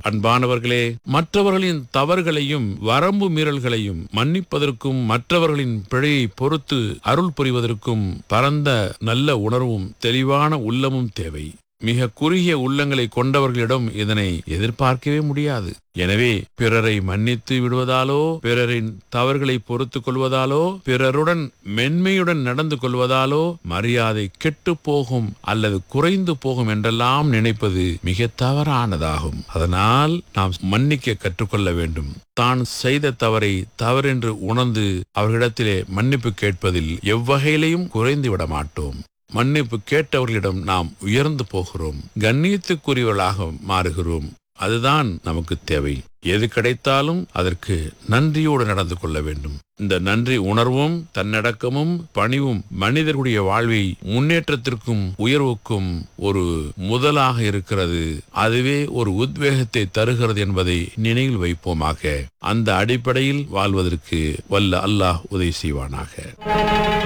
அன்பானவர்களே மற்றவர்களின் தவறுகளையும் வரம்பு மீறல்களையும் மன்னிப்பதற்கும் மற்றவர்களின் பிழையை பொறுத்து அருள் புரிவதற்கும் பரந்த நல்ல உணர்வும் தெளிவான உள்ளமும் தேவை மிக குறுகிய உள்ளங்களை கொண்டவர்களிடம் இதனை எதிர்பார்க்கவே முடியாது எனவே பிறரை மன்னித்து விடுவதாலோ பிறரின் தவறுகளை பொறுத்துக் கொள்வதாலோ பிறருடன் மென்மையுடன் நடந்து கொள்வதாலோ மரியாதை கெட்டு போகும் அல்லது குறைந்து போகும் என்றெல்லாம் நினைப்பது மிக தவறானதாகும் அதனால் நாம் மன்னிக்க கற்றுக்கொள்ள வேண்டும் தான் செய்த தவறை தவறென்று உணர்ந்து அவர்களிடத்திலே மன்னிப்பு கேட்பதில் எவ்வகையிலையும் குறைந்து விட மாட்டோம் மன்னிப்பு கேட்டவர்களிடம் நாம் உயர்ந்து போகிறோம் கண்ணியத்துக்குரியவர்களாக மாறுகிறோம் அதுதான் நமக்கு தேவை எது கிடைத்தாலும் அதற்கு நன்றியோடு நடந்து கொள்ள வேண்டும் இந்த நன்றி உணர்வும் தன்னடக்கமும் பணிவும் மனிதர்களுடைய வாழ்வை முன்னேற்றத்திற்கும் உயர்வுக்கும் ஒரு முதலாக இருக்கிறது அதுவே ஒரு உத்வேகத்தை தருகிறது என்பதை நினைவில் வைப்போமாக அந்த அடிப்படையில் வாழ்வதற்கு வல்ல அல்லாஹ் உதவி செய்வானாக